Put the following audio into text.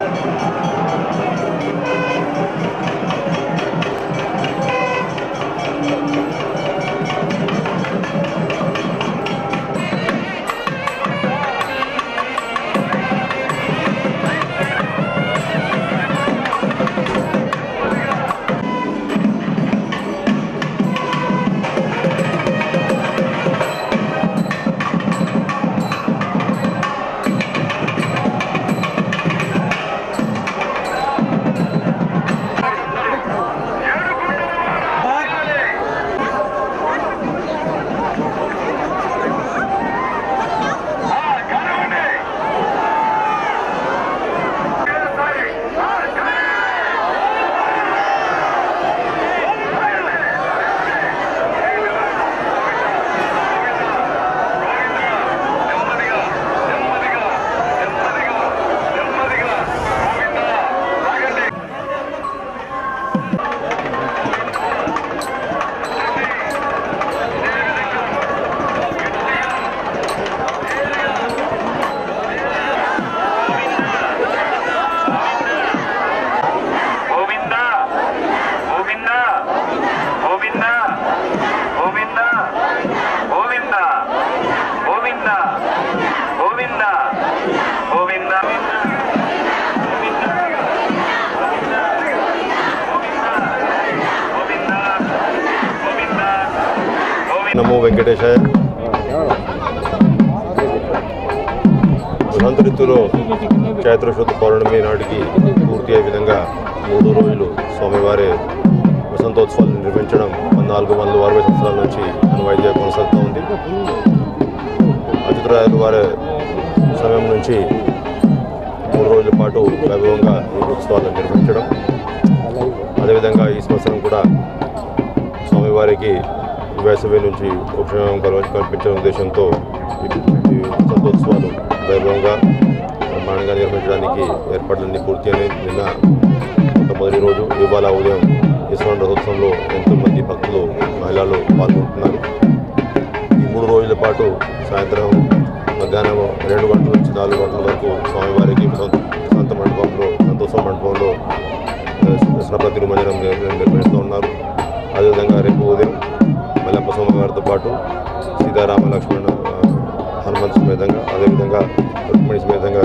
గోవింద గోవింద గోవింద గోవింద గోవింద గోవింద గోవింద గోవింద నమో వెంకటేశాయ వసంత ఋతువులో చైత్ర శుద్ధ పౌర్ణమి నాటికి పూర్తి అయ్యే విధంగా మూడు రోజులు స్వామివారి వసంతోత్సవాలు నిర్వహించడం నాలుగు వందల అరవై సంవత్సరాల నుంచి అనువైద్య కొనసాగుతూ ఉంది అతిథురాయలు వారి సమయం నుంచి మూడు రోజుల పాటు వైభవంగా ఈ ఉత్సవాలను నిర్వహించడం అదేవిధంగా ఈ సంవత్సరం కూడా స్వామివారికి వేసవి నుంచి ఉపశమనం కల- కల్పించే ఉద్దేశంతో ఈ- ఈ వసంతోత్సవాలు వైభవంగా బ్రహ్మాండంగా నిర్వహించడానికి ఏర్పాట్లన్నీ పూర్తి అని నిన్న మొట్టమొదటి రోజు ఇవాళ ఉదయం ఈశ్వర రథోత్సవంలో ఎంతోమంది భక్తులు మహిళలు పాల్గొంటున్నారు ఈ మూడు రోజుల పాటు సాయంత్రం మధ్యాహ్నం రెండు గంటల నుంచి నాలుగు గంటల వరకు స్వామివారికి వసంత వసంత మండపంలో సంతోష మండపంలో స్నప తిరుమంజనం నిర్- నిర్వహిస్తూ ఉన్నారు అదేవిధంగా రేపు ఉదయం మల్లప్ప స్వామివారితో పాటు సీతారామ లక్ష్మణ ఆ, హనుమంత్ సమేతంగా అదేవిధంగా రుక్మిణి సమేతంగా